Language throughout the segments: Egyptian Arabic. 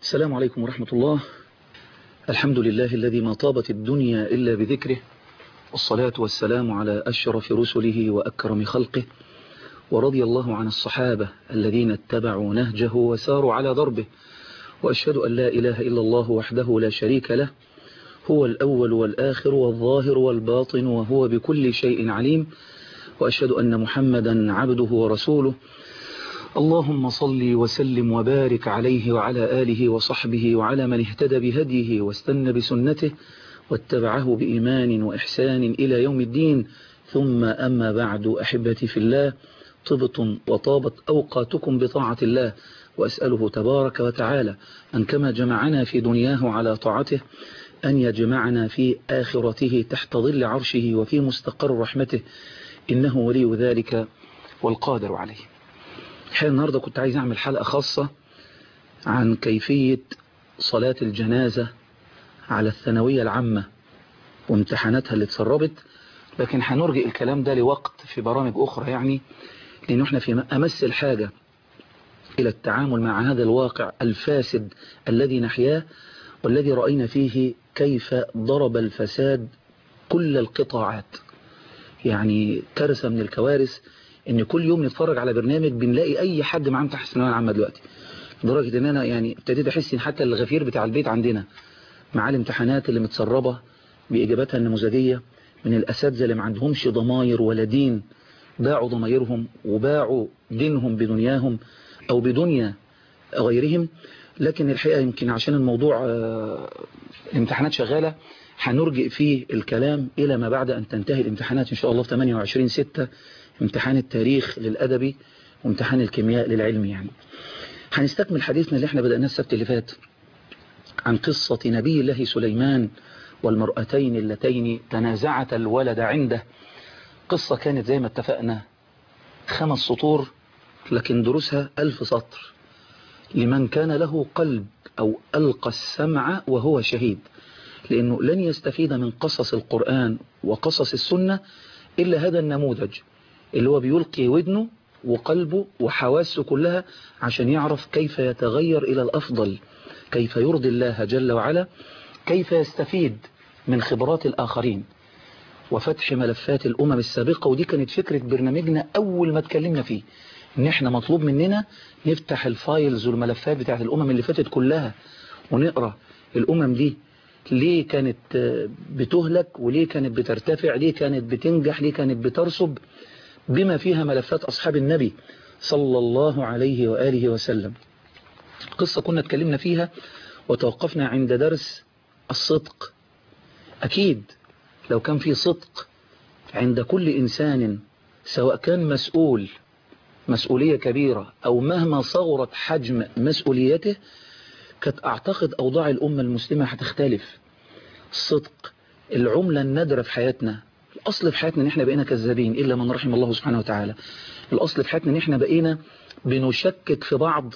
السلام عليكم ورحمة الله الحمد لله الذي ما طابت الدنيا إلا بذكره والصلاة والسلام على أشرف رسله وأكرم خلقه ورضي الله عن الصحابة الذين اتبعوا نهجه وساروا على ضربه وأشهد أن لا إله إلا الله وحده لا شريك له هو الأول والآخر والظاهر والباطن وهو بكل شيء عليم وأشهد أن محمدا عبده ورسوله اللهم صل وسلم وبارك عليه وعلى آله وصحبه وعلى من اهتدى بهديه واستنى بسنته واتبعه بإيمان وإحسان إلى يوم الدين ثم أما بعد أحبتي في الله طبتم وطابت أوقاتكم بطاعة الله وأسأله تبارك وتعالى أن كما جمعنا في دنياه على طاعته أن يجمعنا في آخرته تحت ظل عرشه وفي مستقر رحمته إنه ولي ذلك والقادر عليه الحقيقة النهاردة كنت عايز أعمل حلقة خاصة عن كيفية صلاة الجنازة على الثانوية العامة وامتحاناتها اللي اتسربت لكن هنرجئ الكلام ده لوقت في برامج أخرى يعني لأنه احنا في أمس الحاجة إلى التعامل مع هذا الواقع الفاسد الذي نحياه والذي رأينا فيه كيف ضرب الفساد كل القطاعات يعني كارثة من الكوارث ان كل يوم نتفرج على برنامج بنلاقي اي حد معاه امتحان الثانويه العامه دلوقتي لدرجه ان انا يعني ابتديت احس ان حتى الغفير بتاع البيت عندنا مع الامتحانات اللي متسربه باجاباتها النموذجيه من الاساتذه اللي ما عندهمش ضماير ولا دين باعوا ضمايرهم وباعوا دينهم بدنياهم او بدنيا غيرهم لكن الحقيقه يمكن عشان الموضوع الامتحانات شغاله هنرجئ فيه الكلام الى ما بعد ان تنتهي الامتحانات ان شاء الله في 28 6 امتحان التاريخ للأدبي وامتحان الكيمياء للعلم يعني هنستكمل حديثنا اللي احنا بدأناه السبت اللي فات عن قصة نبي الله سليمان والمرأتين اللتين تنازعتا الولد عنده قصة كانت زي ما اتفقنا خمس سطور لكن دروسها ألف سطر لمن كان له قلب أو ألقى السمع وهو شهيد لأنه لن يستفيد من قصص القرآن وقصص السنة إلا هذا النموذج اللي هو بيلقي ودنه وقلبه وحواسه كلها عشان يعرف كيف يتغير إلى الأفضل كيف يرضي الله جل وعلا كيف يستفيد من خبرات الآخرين وفتح ملفات الأمم السابقة ودي كانت فكرة برنامجنا أول ما اتكلمنا فيه إن إحنا مطلوب مننا نفتح الفايلز والملفات بتاعت الأمم اللي فاتت كلها ونقرأ الأمم دي ليه كانت بتهلك وليه كانت بترتفع ليه كانت بتنجح ليه كانت بترسب بما فيها ملفات أصحاب النبي صلى الله عليه وآله وسلم قصة كنا اتكلمنا فيها وتوقفنا عند درس الصدق أكيد لو كان في صدق عند كل إنسان سواء كان مسؤول مسؤولية كبيرة أو مهما صغرت حجم مسؤوليته كانت أعتقد أوضاع الأمة المسلمة هتختلف الصدق العملة النادرة في حياتنا الأصل في حياتنا ان احنا بقينا كذابين إلا من رحم الله سبحانه وتعالى الأصل في حياتنا ان احنا بقينا بنشكك في بعض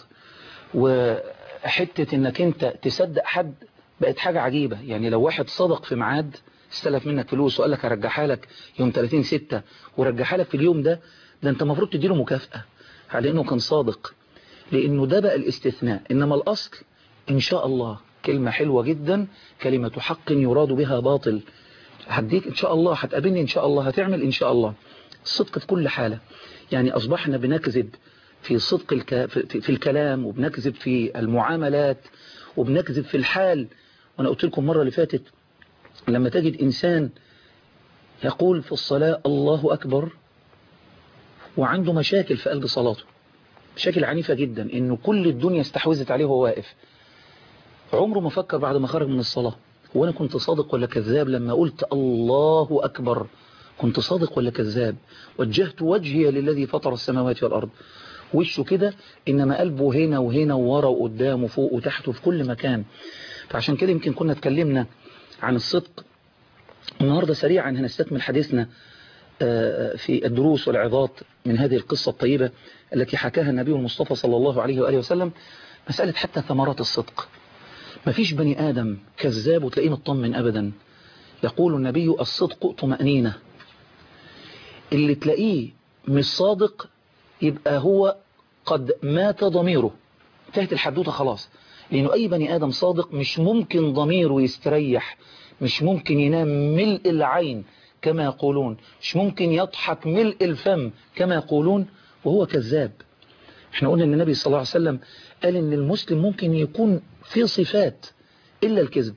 وحتة انك انت تصدق حد بقت حاجة عجيبة يعني لو واحد صدق في ميعاد استلف منك فلوس وقال لك هرجعها لك يوم 30 6 ورجعها لك في اليوم ده ده انت المفروض تديله مكافأة على انه كان صادق لانه ده بقى الاستثناء انما الاصل ان شاء الله كلمة حلوة جدا كلمة حق يراد بها باطل هديك إن شاء الله هتقابلني إن شاء الله هتعمل إن شاء الله الصدق في كل حالة يعني أصبحنا بنكذب في صدق الك... في الكلام وبنكذب في المعاملات وبنكذب في الحال وأنا قلت لكم مرة اللي فاتت لما تجد إنسان يقول في الصلاة الله أكبر وعنده مشاكل في قلب صلاته مشاكل عنيفة جدا إنه كل الدنيا استحوذت عليه وهو واقف عمره ما فكر بعد ما خرج من الصلاة وانا كنت صادق ولا كذاب لما قلت الله أكبر كنت صادق ولا كذاب وجهت وجهي للذي فطر السماوات والأرض وشه كده إنما قلبه هنا وهنا وورا وقدام وفوق وتحت وفي كل مكان فعشان كده يمكن كنا اتكلمنا عن الصدق النهاردة سريعا هنستكمل حديثنا في الدروس والعظات من هذه القصة الطيبة التي حكاها النبي المصطفى صلى الله عليه وآله وسلم مسألة حتى ثمرات الصدق مفيش بني آدم كذاب وتلاقيه مطمن أبدا يقول النبي الصدق طمأنينة اللي تلاقيه مش صادق يبقى هو قد مات ضميره انتهت الحدوتة خلاص لأنه أي بني آدم صادق مش ممكن ضميره يستريح مش ممكن ينام ملء العين كما يقولون مش ممكن يضحك ملء الفم كما يقولون وهو كذاب احنا قلنا ان النبي صلى الله عليه وسلم قال ان المسلم ممكن يكون في صفات إلا الكذب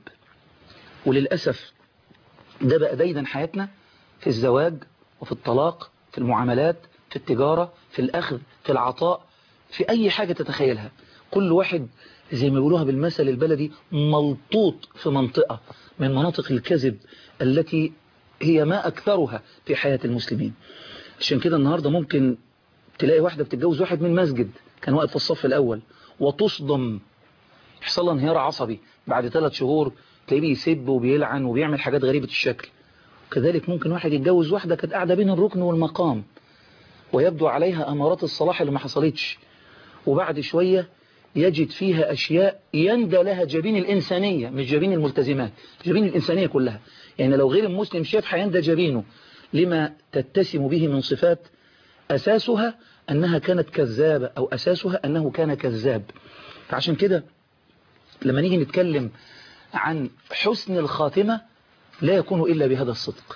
وللأسف ده بقى دايدا حياتنا في الزواج وفي الطلاق في المعاملات في التجارة في الأخذ في العطاء في أي حاجة تتخيلها كل واحد زي ما بيقولوها بالمثل البلدي ملطوط في منطقة من مناطق الكذب التي هي ما أكثرها في حياة المسلمين عشان كده النهاردة ممكن تلاقي واحدة بتتجوز واحد من مسجد كان واقف في الصف الأول وتصدم يحصل لها انهيار عصبي بعد ثلاث شهور تلاقيه بيسب وبيلعن وبيعمل حاجات غريبة الشكل كذلك ممكن واحد يتجوز واحدة كانت قاعدة بين الركن والمقام ويبدو عليها أمارات الصلاح اللي ما حصلتش وبعد شوية يجد فيها أشياء يندى لها جبين الإنسانية مش جبين الملتزمات جبين الإنسانية كلها يعني لو غير المسلم شاف هيندى جبينه لما تتسم به من صفات أساسها أنها كانت كذابة أو أساسها أنه كان كذاب فعشان كده لما نيجي نتكلم عن حسن الخاتمة لا يكون إلا بهذا الصدق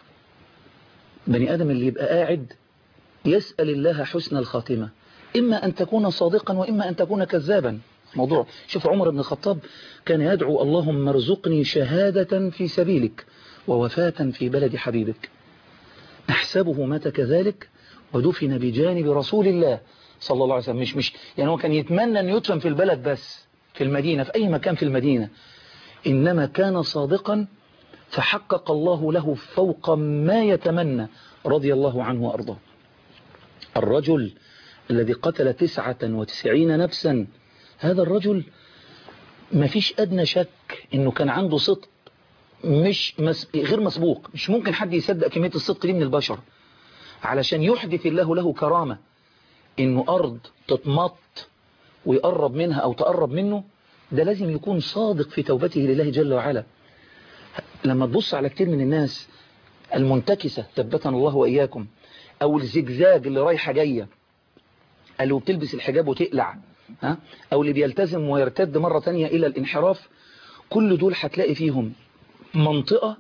بني آدم اللي يبقى قاعد يسأل الله حسن الخاتمة إما أن تكون صادقا وإما أن تكون كذابا موضوع شوف عمر بن الخطاب كان يدعو اللهم ارزقني شهادة في سبيلك ووفاة في بلد حبيبك نحسبه مات كذلك ودفن بجانب رسول الله صلى الله عليه وسلم مش مش يعني هو كان يتمنى أن يدفن في البلد بس في المدينة في أي مكان في المدينة إنما كان صادقا فحقق الله له فوق ما يتمنى رضي الله عنه وأرضاه الرجل الذي قتل تسعة وتسعين نفسا هذا الرجل ما فيش أدنى شك إنه كان عنده صدق مش مس... غير مسبوق مش ممكن حد يصدق كمية الصدق دي من البشر علشان يحدث الله له كرامة إنه أرض تتمط ويقرب منها أو تقرب منه ده لازم يكون صادق في توبته لله جل وعلا لما تبص على كتير من الناس المنتكسة ثبتنا الله وإياكم أو الزجزاج اللي رايحة جاية اللي بتلبس الحجاب وتقلع ها؟ أو اللي بيلتزم ويرتد مرة تانية إلى الانحراف كل دول هتلاقي فيهم منطقة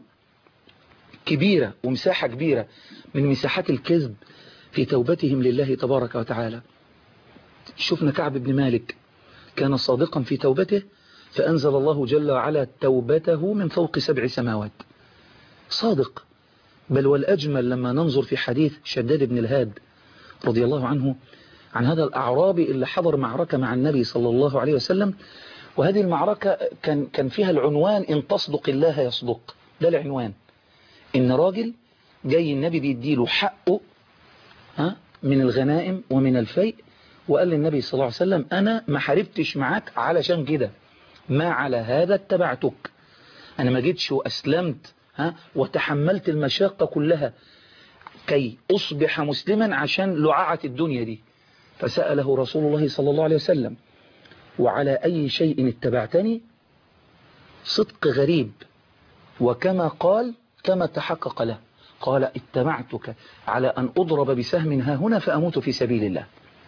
كبيرة ومساحة كبيرة من مساحات الكذب في توبتهم لله تبارك وتعالى شفنا كعب بن مالك كان صادقا في توبته فأنزل الله جل وعلا توبته من فوق سبع سماوات صادق بل والأجمل لما ننظر في حديث شداد بن الهاد رضي الله عنه عن هذا الأعرابي اللي حضر معركة مع النبي صلى الله عليه وسلم وهذه المعركة كان كان فيها العنوان إن تصدق الله يصدق ده العنوان إن راجل جاي النبي بيديله حقه ها من الغنائم ومن الفيء وقال للنبي صلى الله عليه وسلم أنا ما حاربتش معاك علشان كده ما على هذا اتبعتك أنا ما جيتش وأسلمت ها وتحملت المشاقة كلها كي أصبح مسلما عشان لعاعة الدنيا دي فسأله رسول الله صلى الله عليه وسلم وعلى أي شيء اتبعتني صدق غريب وكما قال كما تحقق له قال اتبعتك على أن أضرب بسهم ها هنا فأموت في سبيل الله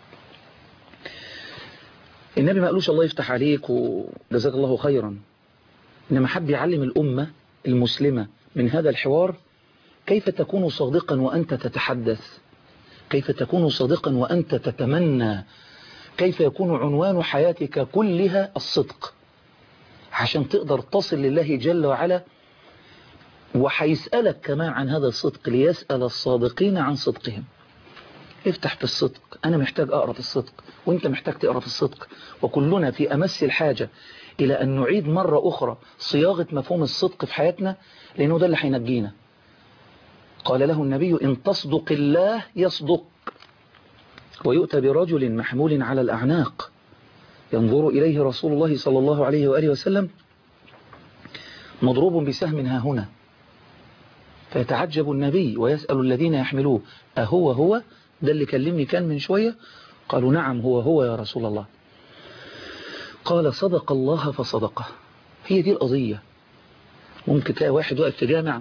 النبي ما قالوش الله يفتح عليك وجزاك الله خيرا إنما حب يعلم الأمة المسلمة من هذا الحوار كيف تكون صادقا وأنت تتحدث كيف تكون صادقا وأنت تتمنى كيف يكون عنوان حياتك كلها الصدق عشان تقدر تصل لله جل وعلا وحيسألك كمان عن هذا الصدق ليسأل الصادقين عن صدقهم افتح في الصدق أنا محتاج أقرأ في الصدق وانت محتاج تقرأ في الصدق وكلنا في أمس الحاجة إلى أن نعيد مرة أخرى صياغة مفهوم الصدق في حياتنا لأنه ده اللي هينجينا قال له النبي إن تصدق الله يصدق ويؤتى برجل محمول على الأعناق ينظر إليه رسول الله صلى الله عليه وآله وسلم مضروب بسهم ها هنا فيتعجب النبي ويسأل الذين يحملوه أهو هو ده اللي كلمني كان من شوية قالوا نعم هو هو يا رسول الله قال صدق الله فصدقه هي دي القضية ممكن تلاقي واحد واقف في جامع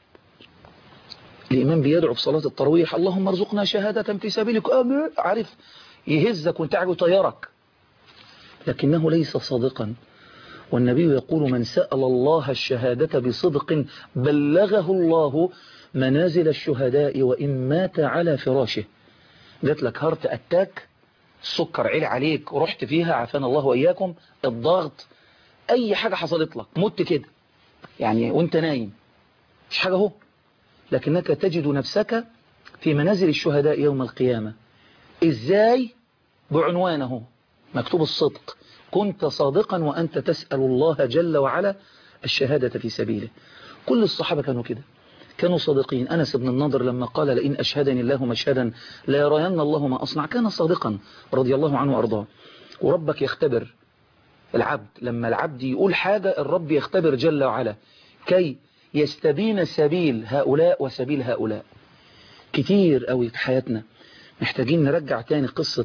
الإمام بيدعو في صلاة الترويح اللهم ارزقنا شهادة في سبيلك آمين عارف يهزك وانت قاعد يطيرك لكنه ليس صادقا والنبي يقول من سأل الله الشهادة بصدق بلغه الله منازل الشهداء وإن مات على فراشه جات لك هارت أتاك السكر عالي عليك ورحت فيها عافانا الله وإياكم الضغط أي حاجة حصلت لك مت كده يعني وانت نايم مش حاجة هو لكنك تجد نفسك في منازل الشهداء يوم القيامة ازاي بعنوانه مكتوب الصدق كنت صادقا وأنت تسأل الله جل وعلا الشهادة في سبيله كل الصحابة كانوا كده كانوا صادقين أنس بن النضر لما قال لئن أشهدني الله مشهدا لا يرين الله ما أصنع كان صادقا رضي الله عنه وأرضاه وربك يختبر العبد لما العبد يقول حاجة الرب يختبر جل وعلا كي يستبين سبيل هؤلاء وسبيل هؤلاء كتير قوي في حياتنا محتاجين نرجع تاني قصة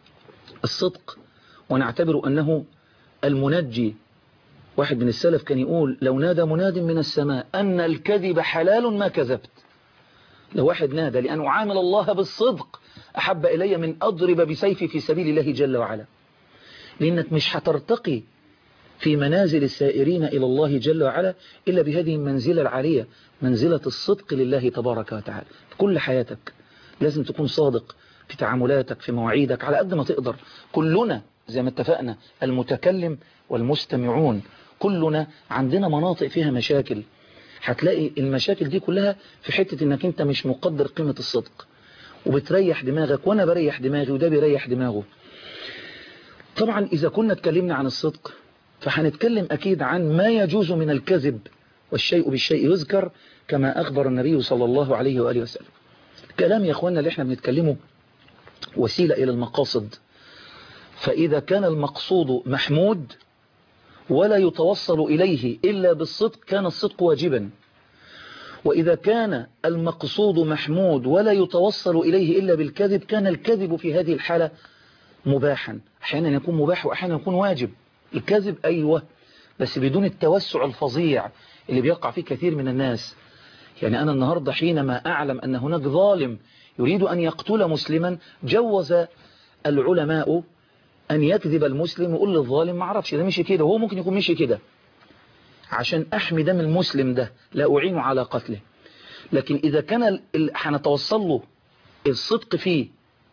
الصدق ونعتبر أنه المنجي واحد من السلف كان يقول لو نادى مناد من السماء أن الكذب حلال ما كذبت لو واحد نادى لأن أعامل الله بالصدق أحب إلي من أضرب بسيفي في سبيل الله جل وعلا لأنك مش هترتقي في منازل السائرين إلى الله جل وعلا إلا بهذه المنزلة العالية منزلة الصدق لله تبارك وتعالى في كل حياتك لازم تكون صادق في تعاملاتك في مواعيدك على قد ما تقدر كلنا زي ما اتفقنا المتكلم والمستمعون كلنا عندنا مناطق فيها مشاكل هتلاقي المشاكل دي كلها في حتة انك انت مش مقدر قيمة الصدق وبتريح دماغك وانا بريح دماغي وده بيريح دماغه طبعا اذا كنا اتكلمنا عن الصدق فهنتكلم اكيد عن ما يجوز من الكذب والشيء بالشيء يذكر كما اخبر النبي صلى الله عليه وآله وسلم كلام يا اخوانا اللي احنا بنتكلمه وسيلة الى المقاصد فإذا كان المقصود محمود ولا يتوصل إليه إلا بالصدق كان الصدق واجبا وإذا كان المقصود محمود ولا يتوصل إليه إلا بالكذب كان الكذب في هذه الحالة مباحا أحيانا يكون مباح وأحيانا يكون واجب الكذب أيوة بس بدون التوسع الفظيع اللي بيقع فيه كثير من الناس يعني أنا النهاردة حينما أعلم أن هناك ظالم يريد أن يقتل مسلما جوز العلماء أن يكذب المسلم ويقول للظالم ما اعرفش ده مشي كده وهو ممكن يكون مشي كده عشان أحمي دم المسلم ده لا أعينه على قتله لكن إذا كان هنتوصل له الصدق فيه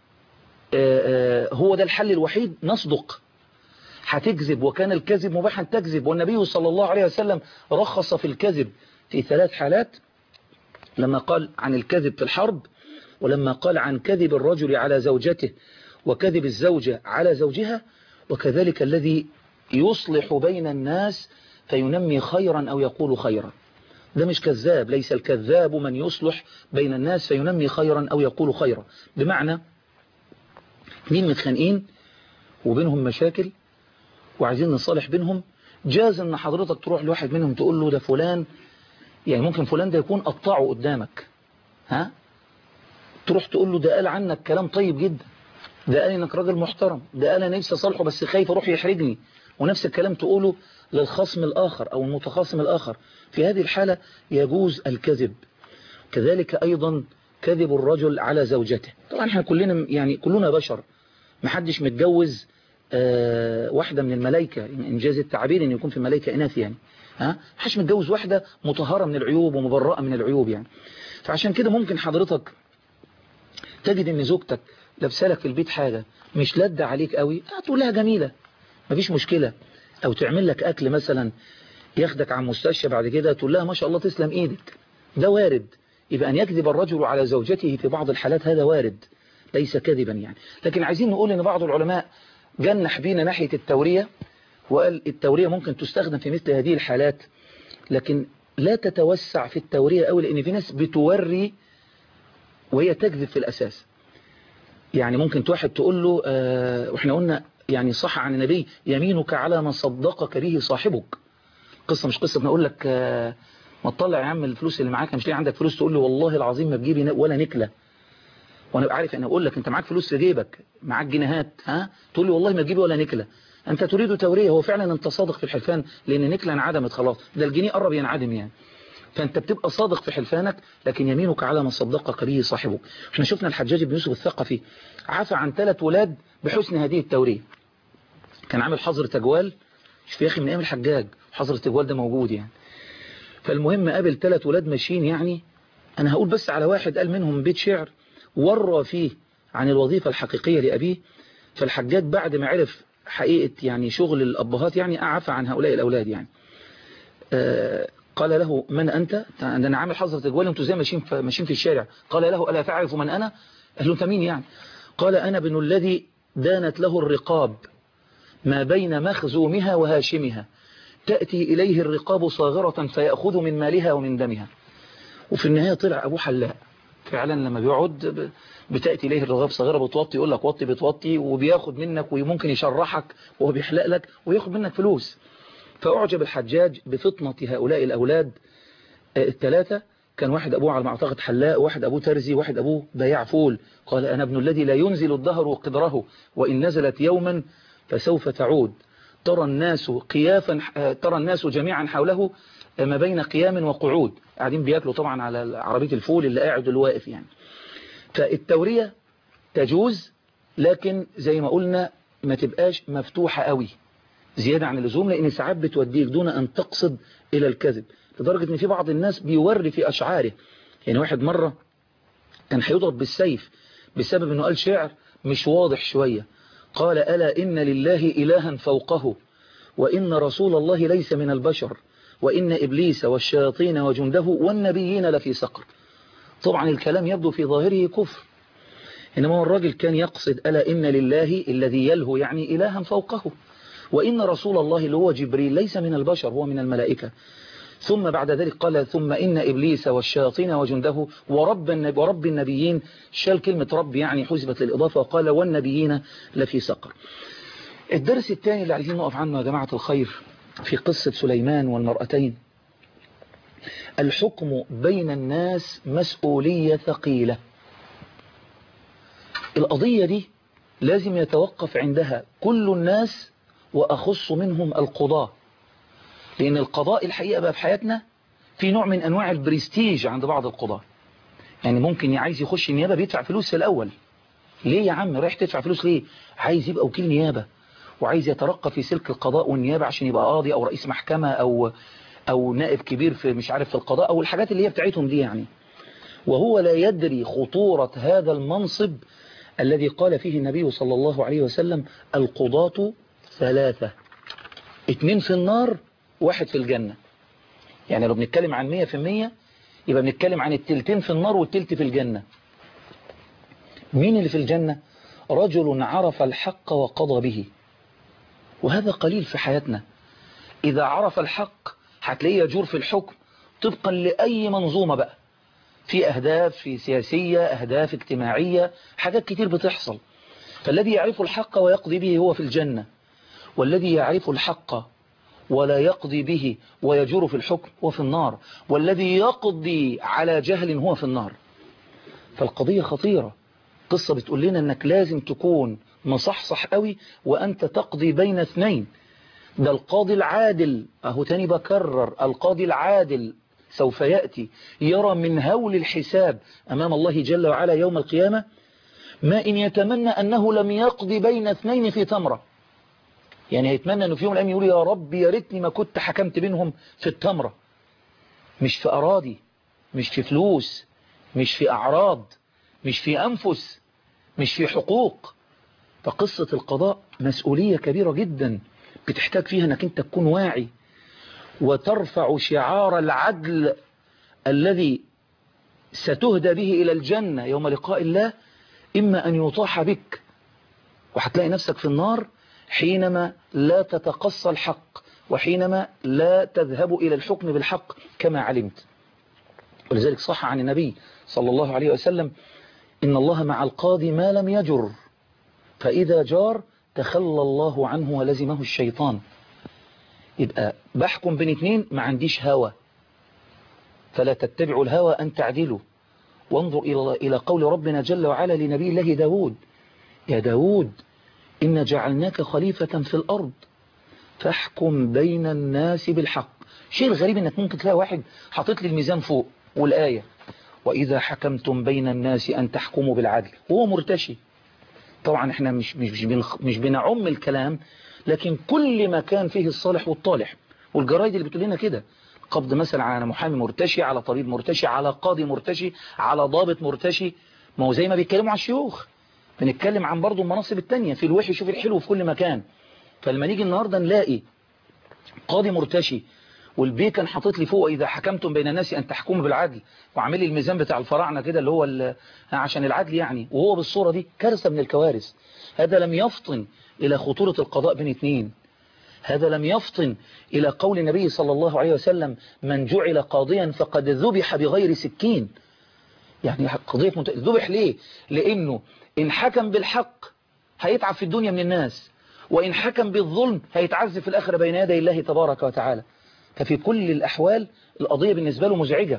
هو ده الحل الوحيد نصدق هتكذب وكان الكذب مباحا تكذب والنبي صلى الله عليه وسلم رخص في الكذب في ثلاث حالات لما قال عن الكذب في الحرب ولما قال عن كذب الرجل على زوجته وكذب الزوجة على زوجها وكذلك الذي يصلح بين الناس فينمي خيرا أو يقول خيرا ده مش كذاب ليس الكذاب من يصلح بين الناس فينمي خيرا أو يقول خيرا بمعنى مين متخانقين وبينهم مشاكل وعايزين نصالح بينهم جاز ان حضرتك تروح لواحد منهم تقول له ده فلان يعني ممكن فلان ده يكون قطعه قدامك ها تروح تقول له ده قال عنك كلام طيب جدا ده قال انك راجل محترم ده قال انا نفسي اصالحه بس خايف اروح يحرجني ونفس الكلام تقوله للخصم الاخر او المتخاصم الاخر في هذه الحالة يجوز الكذب كذلك ايضا كذب الرجل على زوجته طبعا احنا كلنا يعني كلنا بشر محدش متجوز آه واحدة من الملائكة انجاز التعبير ان يكون في ملائكة اناث يعني ها محدش متجوز واحدة مطهرة من العيوب ومبرأة من العيوب يعني فعشان كده ممكن حضرتك تجد ان زوجتك لابسالك في البيت حاجة مش لدة عليك قوي تقول لها جميلة مفيش مشكلة او تعمل لك اكل مثلا ياخدك عن مستشفى بعد كده تقول لها ما شاء الله تسلم ايدك ده وارد يبقى ان يكذب الرجل على زوجته في بعض الحالات هذا وارد ليس كذبا يعني لكن عايزين نقول ان بعض العلماء جنح بينا ناحية التورية وقال التورية ممكن تستخدم في مثل هذه الحالات لكن لا تتوسع في التورية قوي لان في ناس بتوري وهي تكذب في الاساس يعني ممكن واحد تقول له آه واحنا قلنا يعني صح عن النبي يمينك على ما صدقك به صاحبك قصة مش قصة بنقول لك آه ما تطلع يا عم الفلوس اللي معاك مش ليه عندك فلوس تقول له والله العظيم ما تجيبي ولا نكلة وانا عارف انا اقول لك انت معاك فلوس في جيبك معاك جنيهات ها تقول لي والله ما تجيبي ولا نكلة انت تريد توريه هو فعلا انت صادق في الحلفان لان نكلة انعدمت خلاص ده الجنيه قرب ينعدم يعني فانت بتبقى صادق في حلفانك لكن يمينك على ما صدقك به صاحبك احنا شفنا الحجاج بن يوسف الثقفي عفى عن ثلاث ولاد بحسن هذه التورية كان عامل حظر تجوال مش في أخي من أيام الحجاج حضرة الجوال ده موجود يعني فالمهم قابل ثلاث ولاد ماشيين يعني أنا هقول بس على واحد قال منهم بيت شعر ورى فيه عن الوظيفة الحقيقية لأبيه فالحجاج بعد ما عرف حقيقة يعني شغل الأبهات يعني أعفى عن هؤلاء الأولاد يعني آه قال له من أنت ده أنا عامل حظرة الجوال أنتوا زي ماشيين في, ماشيين في الشارع قال له ألا تعرف من أنا قال له أنت مين يعني قال أنا ابن الذي دانت له الرقاب ما بين مخزومها وهاشمها تأتي إليه الرقاب صاغرة فيأخذ من مالها ومن دمها وفي النهاية طلع أبو حلاق فعلا لما بيقعد بتأتي إليه الرغاب صغيرة بتوطي يقول لك وطي بتوطي وبياخد منك وممكن يشرحك وهو بيحلق لك وياخد منك فلوس فأعجب الحجاج بفطنة هؤلاء الأولاد الثلاثة كان واحد أبوه على ما أعتقد حلاق واحد أبوه ترزي واحد أبوه بياع فول قال أنا ابن الذي لا ينزل الدهر قدره وإن نزلت يوما فسوف تعود ترى الناس قيافا ترى الناس جميعا حوله ما بين قيام وقعود قاعدين بياكلوا طبعا على عربية الفول اللي قاعد واللي واقف يعني فالتورية تجوز لكن زي ما قلنا ما تبقاش مفتوحة قوي زيادة عن اللزوم لأن ساعات بتوديك دون أن تقصد إلى الكذب لدرجة أن في بعض الناس بيوري في أشعاره يعني واحد مرة كان هيضرب بالسيف بسبب أنه قال شعر مش واضح شوية قال ألا إن لله إلها فوقه وإن رسول الله ليس من البشر وإن إبليس والشياطين وجنده والنبيين لفي سقر طبعا الكلام يبدو في ظاهره كفر إنما الراجل كان يقصد ألا إن لله الذي يلهو يعني إلها فوقه وإن رسول الله اللي هو جبريل ليس من البشر هو من الملائكة ثم بعد ذلك قال ثم إن إبليس والشياطين وجنده ورب, النبي ورب النبيين شال كلمة رب يعني حسبت للإضافة وقال والنبيين لفي سقر الدرس الثاني اللي عايزين نقف عنه يا جماعة الخير في قصة سليمان والمرأتين الحكم بين الناس مسؤولية ثقيلة القضية دي لازم يتوقف عندها كل الناس وأخص منهم القضاء لأن القضاء الحقيقة بقى في حياتنا في نوع من أنواع البرستيج عند بعض القضاء يعني ممكن عايز يخش النيابة بيدفع فلوس في الأول ليه يا عم رايح تدفع فلوس ليه عايز يبقى وكيل نيابة وعايز يترقى في سلك القضاء والنيابة عشان يبقى قاضي أو رئيس محكمة أو أو نائب كبير في مش عارف في القضاء أو الحاجات اللي هي بتاعتهم دي يعني وهو لا يدري خطورة هذا المنصب الذي قال فيه النبي صلى الله عليه وسلم القضاة ثلاثة اتنين في النار واحد في الجنة يعني لو بنتكلم عن مية في المية يبقى بنتكلم عن التلتين في النار والتلت في الجنة مين اللي في الجنة رجل عرف الحق وقضى به وهذا قليل في حياتنا إذا عرف الحق هتلاقيه يجور في الحكم طبقا لأي منظومة بقى في أهداف في سياسية أهداف اجتماعية حاجات كتير بتحصل فالذي يعرف الحق ويقضي به هو في الجنة والذي يعرف الحق ولا يقضي به ويجور في الحكم هو في النار والذي يقضي على جهل هو في النار فالقضية خطيرة قصة بتقول لنا أنك لازم تكون مصحصح قوي وأنت تقضي بين اثنين ده القاضي العادل أهو تاني بكرر القاضي العادل سوف يأتي يرى من هول الحساب أمام الله جل وعلا يوم القيامة ما إن يتمنى أنه لم يقضي بين اثنين في تمرة يعني هيتمنى أنه في يوم الأيام يقول يا رب يا ريتني ما كنت حكمت بينهم في التمرة مش في أراضي مش في فلوس مش في أعراض مش في أنفس مش في حقوق فقصة القضاء مسؤولية كبيرة جدا بتحتاج فيها أنك أنت تكون واعي وترفع شعار العدل الذي ستهدى به إلى الجنة يوم لقاء الله إما أن يطاح بك وهتلاقي نفسك في النار حينما لا تتقصى الحق وحينما لا تذهب إلى الحكم بالحق كما علمت ولذلك صح عن النبي صلى الله عليه وسلم إن الله مع القاضي ما لم يجر فإذا جار تخلى الله عنه ولزمه الشيطان يبقى بحكم بين اتنين ما عنديش هوى فلا تتبعوا الهوى أن تعدلوا وانظر إلى, إلى قول ربنا جل وعلا لنبي الله داود يا داود إن جعلناك خليفة في الأرض فاحكم بين الناس بالحق شيء الغريب انك ممكن تلاقي واحد حاطط لي الميزان فوق والآية وإذا حكمتم بين الناس أن تحكموا بالعدل وهو مرتشي طبعا احنا مش مش مش بنعم الكلام لكن كل ما كان فيه الصالح والطالح والجرايد اللي بتقول لنا كده قبض مثلا على محامي مرتشي على طبيب مرتشي على قاضي مرتشي على ضابط مرتشي ما هو زي ما بيتكلموا على الشيوخ بنتكلم عن برضو المناصب التانية في الوحش وفي الحلو في كل مكان فلما نيجي النهاردة نلاقي قاضي مرتشي والبيه كان حاطط لي فوق إذا حكمتم بين الناس أن تحكموا بالعدل وعامل لي الميزان بتاع الفراعنة كده اللي هو عشان العدل يعني وهو بالصورة دي كارثة من الكوارث هذا لم يفطن إلى خطورة القضاء بين اثنين هذا لم يفطن إلى قول النبي صلى الله عليه وسلم من جعل قاضيا فقد ذبح بغير سكين يعني قضية مت... ذبح ليه لأنه إن حكم بالحق هيتعب في الدنيا من الناس وإن حكم بالظلم هيتعذب في الآخرة بين يدي الله تبارك وتعالى ففي كل الأحوال القضية بالنسبة له مزعجة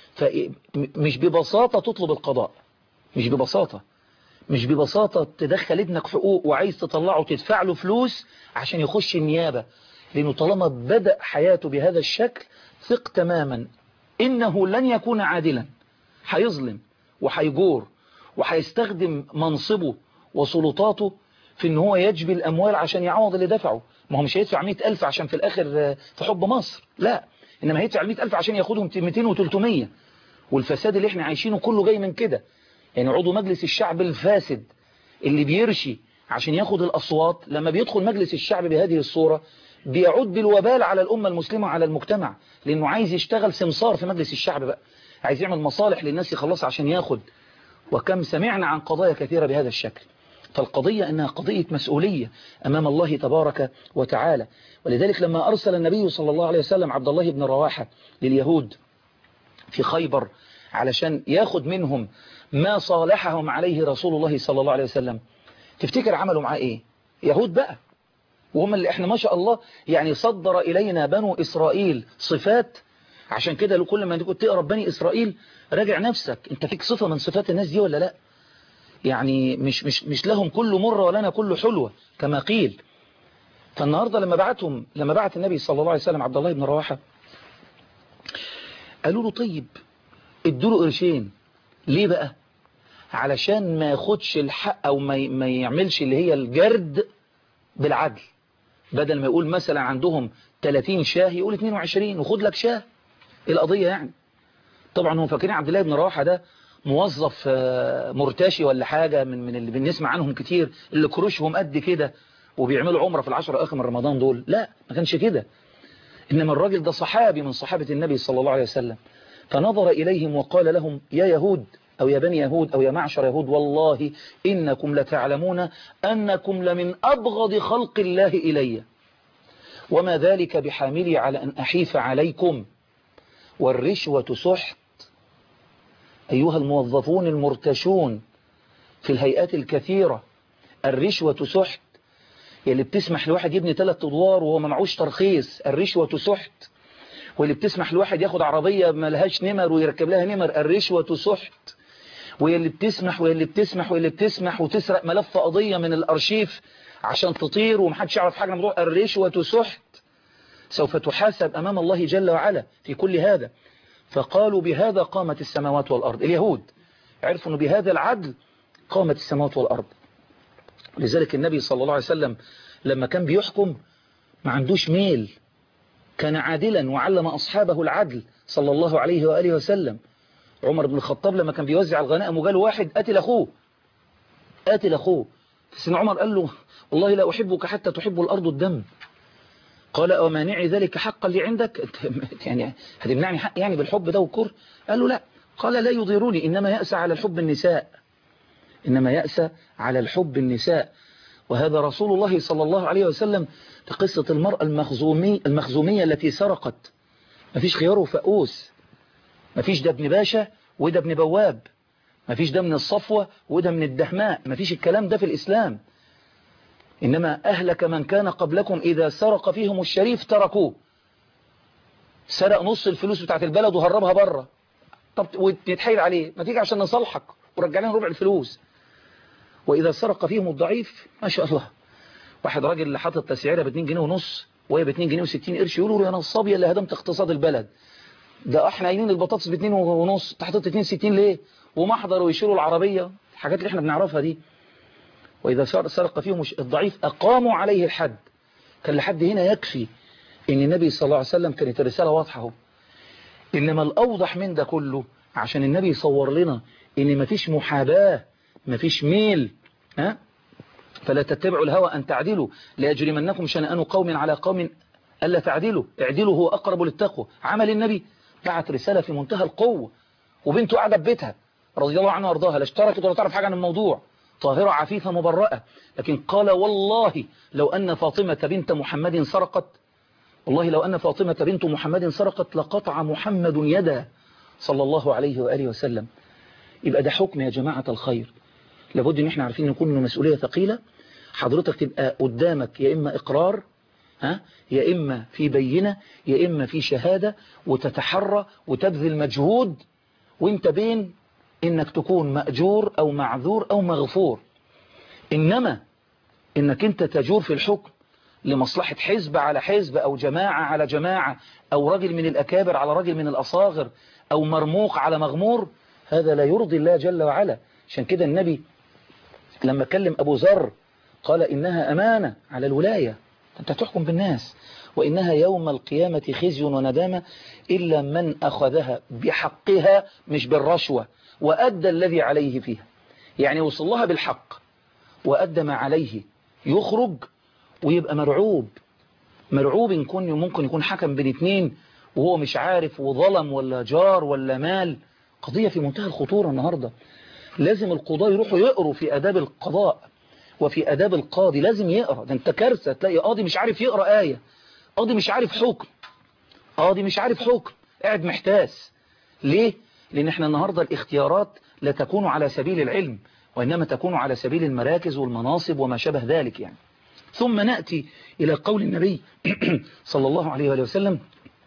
فمش ببساطة تطلب القضاء مش ببساطة مش ببساطة تدخل ابنك حقوق وعايز تطلعه تدفع له فلوس عشان يخش النيابة لأنه طالما بدأ حياته بهذا الشكل ثق تماما إنه لن يكون عادلا هيظلم وهيجور وهيستخدم منصبه وسلطاته في ان هو يجبي الأموال عشان يعوض اللي دفعه ما هو مش هيدفع 100 ألف عشان في الآخر في حب مصر لا إنما هيدفع 100 ألف عشان ياخدهم 200 و300 والفساد اللي احنا عايشينه كله جاي من كده يعني عضو مجلس الشعب الفاسد اللي بيرشي عشان ياخد الأصوات لما بيدخل مجلس الشعب بهذه الصورة بيعود بالوبال على الأمة المسلمة وعلى المجتمع لأنه عايز يشتغل سمسار في مجلس الشعب بقى عايز يعمل مصالح للناس يخلص عشان ياخد وكم سمعنا عن قضايا كثيرة بهذا الشكل فالقضية أنها قضية مسؤولية أمام الله تبارك وتعالى ولذلك لما أرسل النبي صلى الله عليه وسلم عبد الله بن رواحة لليهود في خيبر علشان ياخد منهم ما صالحهم عليه رسول الله صلى الله عليه وسلم تفتكر عملوا معاه ايه يهود بقى وهم اللي احنا ما شاء الله يعني صدر إلينا بنو إسرائيل صفات عشان كده كل ما كنت تقرا بني إسرائيل راجع نفسك انت فيك صفة من صفات الناس دي ولا لا يعني مش مش مش لهم كل مرة ولنا كل حلوة كما قيل فالنهاردة لما بعتهم لما بعت النبي صلى الله عليه وسلم عبد الله بن رواحة قالوا له طيب ادوا له قرشين ليه بقى علشان ما ياخدش الحق او ما ما يعملش اللي هي الجرد بالعدل بدل ما يقول مثلا عندهم 30 شاه يقول 22 وخد لك شاه القضية يعني طبعا هم فاكرين عبد الله بن رواحة ده موظف مرتشي ولا حاجة من من اللي بنسمع عنهم كتير اللي كروشهم قد كده وبيعملوا عمرة في العشر اخر من رمضان دول لا ما كانش كده إنما الراجل ده صحابي من صحابة النبي صلى الله عليه وسلم فنظر إليهم وقال لهم يا يهود أو يا بني يهود أو يا معشر يهود والله إنكم لتعلمون أنكم لمن أبغض خلق الله إلي وما ذلك بحاملي على أن أحيف عليكم والرشوة سحت أيها الموظفون المرتشون في الهيئات الكثيرة الرشوة سحت يلي بتسمح لواحد يبني ثلاث أدوار وهو ما معوش ترخيص الرشوة سحت واللي بتسمح لواحد ياخد عربية ما لهاش نمر ويركب لها نمر الرشوة سحت واللي بتسمح واللي بتسمح واللي بتسمح وتسرق ملف قضية من الأرشيف عشان تطير ومحدش يعرف حاجة موضوع الرشوة سحت سوف تحاسب أمام الله جل وعلا في كل هذا فقالوا بهذا قامت السماوات والأرض اليهود عرفوا أنه بهذا العدل قامت السماوات والأرض لذلك النبي صلى الله عليه وسلم لما كان بيحكم ما عندوش ميل كان عادلا وعلم أصحابه العدل صلى الله عليه وآله وسلم عمر بن الخطاب لما كان بيوزع الغنائم وقال واحد قتل أخوه قتل أخوه سيدنا عمر قال له والله لا أحبك حتى تحب الأرض الدم قال ومانعي ذلك حقا لي عندك يعني هتمنعني حق يعني بالحب ده والكره قال له لا قال لا يضيروني إنما يأسى على الحب النساء إنما يأسى على الحب النساء وهذا رسول الله صلى الله عليه وسلم في قصة المرأة المخزومي المخزومية التي سرقت ما فيش خيار وفقوس ما فيش ده ابن باشا وده ابن بواب ما فيش ده من الصفوة وده من الدهماء ما فيش الكلام ده في الإسلام إنما أهلك من كان قبلكم إذا سرق فيهم الشريف تركوه سرق نص الفلوس بتاعت البلد وهربها بره طب وتتحايل عليه ما تيجي عشان نصلحك ورجع لنا ربع الفلوس وإذا سرق فيهم الضعيف ما شاء الله واحد راجل اللي حاطط تسعيره ب 2 جنيه ونص وهي ب 2 جنيه و60 قرش يقولوا له يا نصاب يا اللي هدمت اقتصاد البلد ده احنا قايلين البطاطس ب 2 ونص انت حاطط 2 60 ليه ومحضر ويشيلوا العربيه الحاجات اللي احنا بنعرفها دي وإذا سرق فيهم الضعيف أقاموا عليه الحد كان لحد هنا يكفي ان النبي صلى الله عليه وسلم كانت الرسالة واضحة اهو انما الاوضح من ده كله عشان النبي يصور لنا ان مفيش محاباة مفيش ميل ها فلا تتبعوا الهوى ان تعدلوا لا يجرمنكم شنآن قوم على قوم ألا تعدلوا اعدلوا هو أقرب للتقوى عمل النبي بعت رسالة في منتهى القوة وبنته قاعدة ببيتها رضي الله عنها وارضاها لا اشتركت ولا تعرف حاجة عن الموضوع طاهرة عفيفة مبرأة لكن قال والله لو أن فاطمة بنت محمد سرقت والله لو أن فاطمة بنت محمد سرقت لقطع محمد يدا صلى الله عليه وآله وسلم يبقى ده حكم يا جماعة الخير لابد ان احنا عارفين نكون مسؤولية ثقيلة حضرتك تبقى قدامك يا إما إقرار ها يا إما في بينة يا إما في شهادة وتتحرى وتبذل مجهود وانت بين انك تكون مأجور او معذور او مغفور انما انك انت تجور في الحكم لمصلحة حزب على حزب او جماعة على جماعة او رجل من الاكابر على رجل من الاصاغر او مرموق على مغمور هذا لا يرضي الله جل وعلا عشان كده النبي لما كلم ابو ذر قال انها امانة على الولاية أنت تحكم بالناس وإنها يوم القيامة خزي وندامة إلا من أخذها بحقها مش بالرشوة وأدى الذي عليه فيها يعني وصل لها بالحق وأدى ما عليه يخرج ويبقى مرعوب مرعوب يكون ممكن يكون حكم بين اتنين وهو مش عارف وظلم ولا جار ولا مال قضية في منتهى الخطورة النهاردة لازم القضاء يروحوا يقروا في أداب القضاء وفي أداب القاضي لازم يقرأ ده انت كارثة تلاقي قاضي مش عارف يقرأ آية قاضي مش عارف حكم قاضي مش عارف حكم قاعد محتاس ليه؟ لأن احنا النهاردة الاختيارات لا تكون على سبيل العلم وإنما تكون على سبيل المراكز والمناصب وما شابه ذلك يعني ثم نأتي إلى قول النبي صلى الله عليه وآله وسلم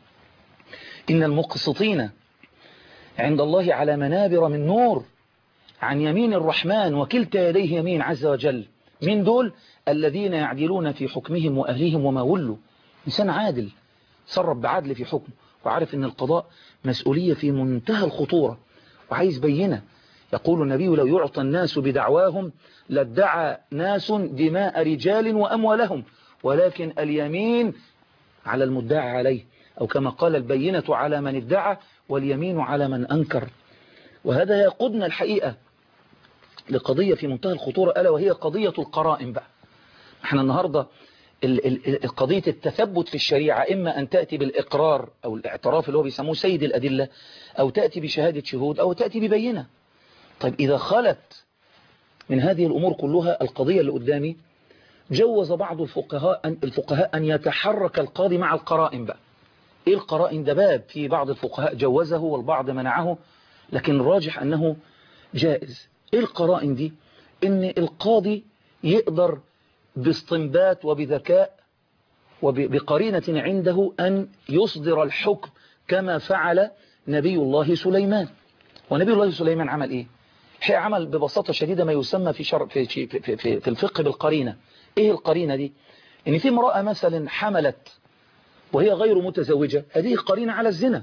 إن المقسطين عند الله على منابر من نور عن يمين الرحمن وكلتا يديه يمين عز وجل من دول الذين يعدلون في حكمهم وأهليهم وما ولوا إنسان عادل صرف بعدل في حكمه وعارف أن القضاء مسؤولية في منتهى الخطورة وعايز بينة يقول النبي لو يعطى الناس بدعواهم لادعى ناس دماء رجال وأموالهم ولكن اليمين على المدعى عليه أو كما قال البينة على من ادعى واليمين على من أنكر وهذا يقودنا الحقيقة لقضية في منتهى الخطورة ألا وهي قضية القرائن بقى احنا النهاردة قضية التثبت في الشريعة إما أن تأتي بالإقرار أو الاعتراف اللي هو بيسموه سيد الأدلة أو تأتي بشهادة شهود أو تأتي ببينة طيب إذا خلت من هذه الأمور كلها القضية اللي قدامي جوز بعض الفقهاء أن, الفقهاء أن يتحرك القاضي مع القرائن بقى إيه القرائن ده باب في بعض الفقهاء جوزه والبعض منعه لكن الراجح أنه جائز إيه القرائن دي إن القاضي يقدر باستنبات وبذكاء وبقرينة عنده أن يصدر الحكم كما فعل نبي الله سليمان ونبي الله سليمان عمل إيه الحقيقة عمل ببساطة شديدة ما يسمى في, شر في, في, في, في, في الفقه بالقرينة إيه القرينة دي إن في امرأة مثلا حملت وهي غير متزوجة هذه قرينة على الزنا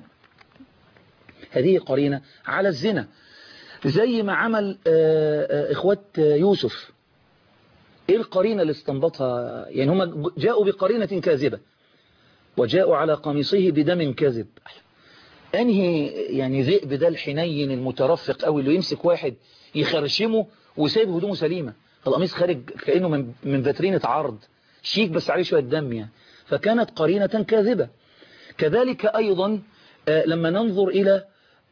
هذه قرينة على الزنا زي ما عمل إخوة يوسف إيه القرينة اللي استنبطها يعني هم جاءوا بقرينة كاذبة وجاءوا على قميصه بدم كاذب أنهي يعني ذئب ده الحنين المترفق قوي اللي يمسك واحد يخرشمه وسايب هدومه سليمة القميص خارج كأنه من من فاترينة عرض شيك بس عليه شوية دم يعني فكانت قرينة كاذبة كذلك أيضا لما ننظر إلى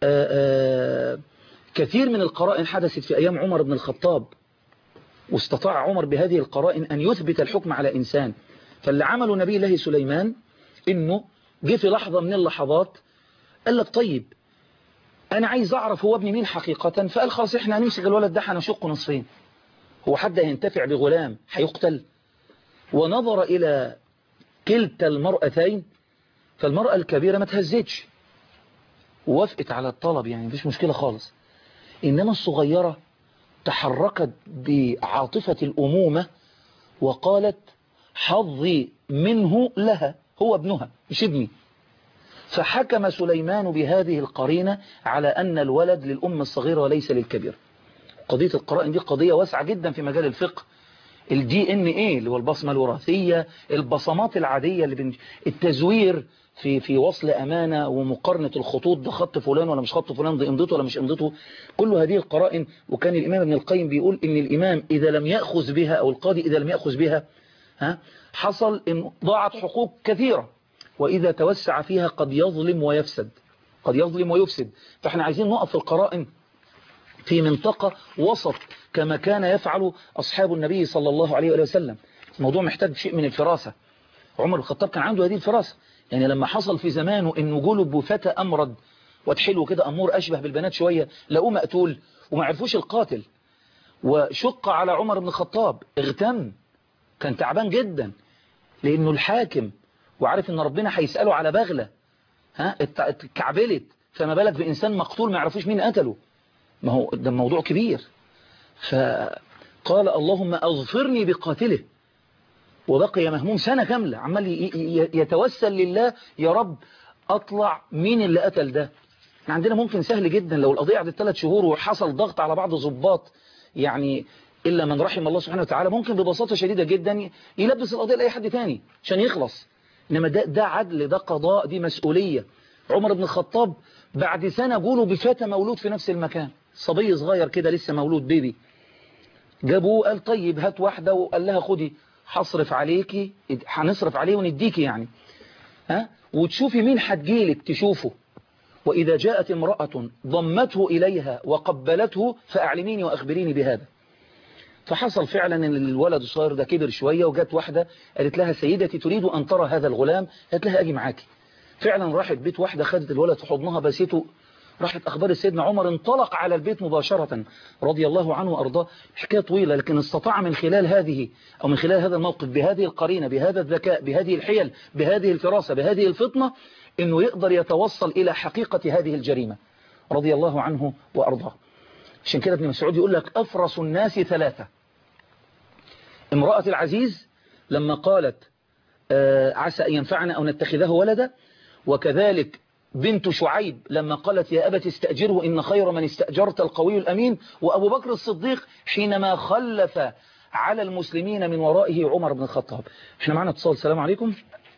كثير من القرائن حدثت في أيام عمر بن الخطاب واستطاع عمر بهذه القرائن أن يثبت الحكم على إنسان فاللي عمله نبي الله سليمان إنه جه في لحظة من اللحظات قال لك طيب أنا عايز أعرف هو ابن مين حقيقة فقال خلاص إحنا هنمسك الولد ده هنشقه نصفين هو حد هينتفع بغلام هيقتل ونظر إلى كلتا المرأتين فالمرأة الكبيرة ما تهزتش ووافقت على الطلب يعني مفيش مشكلة خالص إنما الصغيرة تحركت بعاطفة الأمومة وقالت حظي منه لها هو ابنها مش ابني فحكم سليمان بهذه القرينة على أن الولد للأم الصغيرة وليس للكبير قضية القرائن دي قضية واسعة جدا في مجال الفقه الدي ان ايه اللي هو البصمة الوراثية البصمات العادية اللي بن... التزوير في في وصل أمانة ومقارنة الخطوط ده خط فلان ولا مش خط فلان ده امضته ولا مش امضته كل هذه القرائن وكان الإمام ابن القيم بيقول إن الإمام إذا لم يأخذ بها أو القاضي إذا لم يأخذ بها ها حصل إن ضاعت حقوق كثيرة وإذا توسع فيها قد يظلم ويفسد قد يظلم ويفسد فاحنا عايزين نقف في القرائن في منطقة وسط كما كان يفعل أصحاب النبي صلى الله عليه وآله وسلم الموضوع محتاج شيء من الفراسة عمر الخطاب كان عنده هذه الفراسة يعني لما حصل في زمانه انه جوله بفتى أمرد وتحلو كده أمور أشبه بالبنات شوية لقوه مقتول وما عرفوش القاتل وشق على عمر بن الخطاب اغتم كان تعبان جدا لأنه الحاكم وعارف ان ربنا هيسأله على بغلة ها اتكعبلت فما بالك بإنسان مقتول ما يعرفوش مين قتله ما هو ده موضوع كبير فقال اللهم أظفرني بقاتله وبقي مهموم سنة كاملة عمال يتوسل لله يا رب أطلع مين اللي قتل ده احنا عندنا ممكن سهل جدا لو القضية قعدت ثلاث شهور وحصل ضغط على بعض ضباط يعني إلا من رحم الله سبحانه وتعالى ممكن ببساطة شديدة جدا يلبس القضية لأي حد تاني عشان يخلص إنما ده, ده عدل ده قضاء دي مسؤولية عمر بن الخطاب بعد سنة قولوا بفتى مولود في نفس المكان صبي صغير كده لسه مولود بيبي جابوه قال طيب هات واحدة وقال لها خدي هصرف عليكي هنصرف عليه ونديكي يعني ها وتشوفي مين هتجيلك تشوفه وإذا جاءت امرأة ضمته إليها وقبلته فأعلميني وأخبريني بهذا فحصل فعلا ان الولد الصغير ده كبر شوية وجات واحدة قالت لها سيدتي تريد أن ترى هذا الغلام قالت لها أجي معاكي فعلا راحت بيت واحدة خدت الولد في حضنها بسيته راحت أخبار سيدنا عمر انطلق على البيت مباشرة رضي الله عنه وأرضاه حكاية طويلة لكن استطاع من خلال هذه أو من خلال هذا الموقف بهذه القرينة بهذا الذكاء بهذه الحيل بهذه الفراسة بهذه الفطنة أنه يقدر يتوصل إلى حقيقة هذه الجريمة رضي الله عنه وأرضاه عشان كده ابن مسعود يقول لك أفرس الناس ثلاثة امرأة العزيز لما قالت آه عسى أن ينفعنا أو نتخذه ولدا وكذلك بنت شعيب لما قالت يا أبت استأجره إن خير من استأجرت القوي الأمين وأبو بكر الصديق حينما خلف على المسلمين من ورائه عمر بن الخطاب احنا معنا اتصال السلام عليكم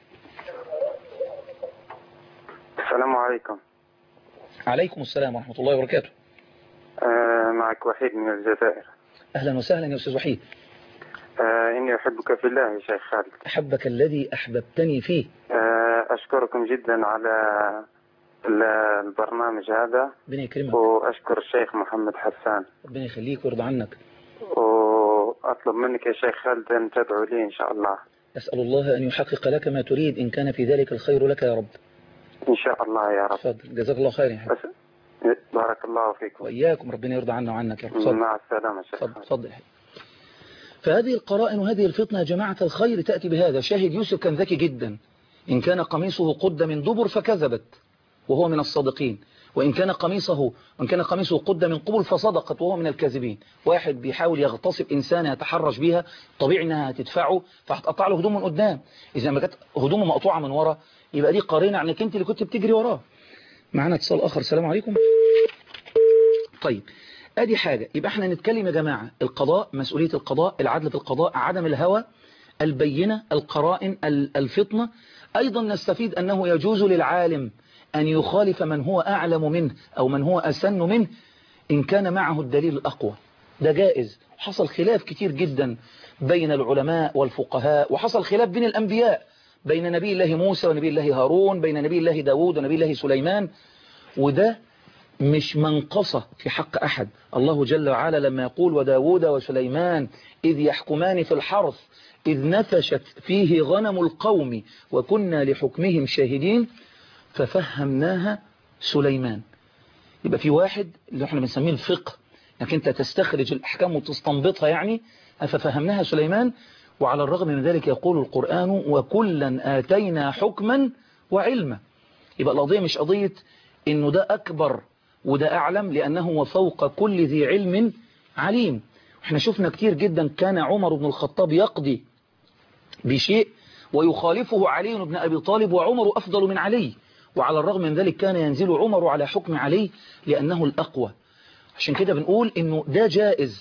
السلام عليكم عليكم السلام ورحمة الله وبركاته آه معك وحيد من الجزائر أهلا وسهلا يا أستاذ وحيد آه إني أحبك في الله يا شيخ خالد أحبك الذي أحببتني فيه آه أشكركم جدا على البرنامج هذا ربنا يكرمك وأشكر الشيخ محمد حسان ربنا يخليك ويرضى عنك وأطلب منك يا شيخ خالد أن تدعو لي إن شاء الله أسأل الله أن يحقق لك ما تريد إن كان في ذلك الخير لك يا رب إن شاء الله يا رب تفضل جزاك الله خير يا حبيبي بس بارك الله فيكم وإياكم ربنا يرضى عنا وعنك يا رب تفضل مع السلامة شيخ تفضل خالد. تفضل يا حبيبي فهذه القرائن وهذه الفطنة يا جماعة الخير تأتي بهذا شاهد يوسف كان ذكي جدا إن كان قميصه قد من دبر فكذبت وهو من الصادقين وإن كان قميصه وإن كان قميصه قد من قبل فصدقت وهو من الكاذبين واحد بيحاول يغتصب إنسان يتحرش بيها طبيعي إنها هتدفعه فهتقطع له هدومه من قدام إذا ما كانت هدومه مقطوعة من ورا يبقى دي قارنة عنك أنت اللي كنت بتجري وراه معنا اتصال آخر السلام عليكم طيب ادي حاجة يبقى احنا نتكلم يا جماعة القضاء مسؤولية القضاء العدل في القضاء عدم الهوى البينة القرائن الفطنة ايضا نستفيد انه يجوز للعالم ان يخالف من هو اعلم منه او من هو اسن منه ان كان معه الدليل الاقوى ده جائز حصل خلاف كتير جدا بين العلماء والفقهاء وحصل خلاف بين الانبياء بين نبي الله موسى ونبي الله هارون بين نبي الله داود ونبي الله سليمان وده مش منقصة في حق أحد الله جل وعلا لما يقول وداود وسليمان إذ يحكمان في الحرث إذ نفشت فيه غنم القوم وكنا لحكمهم شاهدين ففهمناها سليمان يبقى في واحد اللي احنا بنسميه الفقه انك انت تستخرج الأحكام وتستنبطها يعني ففهمناها سليمان وعلى الرغم من ذلك يقول القرآن وكلا آتينا حكما وعلما يبقى القضية مش قضية انه ده أكبر وده أعلم لأنه وفوق كل ذي علم عليم احنا شفنا كتير جدا كان عمر بن الخطاب يقضي بشيء ويخالفه علي بن أبي طالب وعمر أفضل من علي وعلى الرغم من ذلك كان ينزل عمر على حكم علي لأنه الأقوى عشان كده بنقول انه ده جائز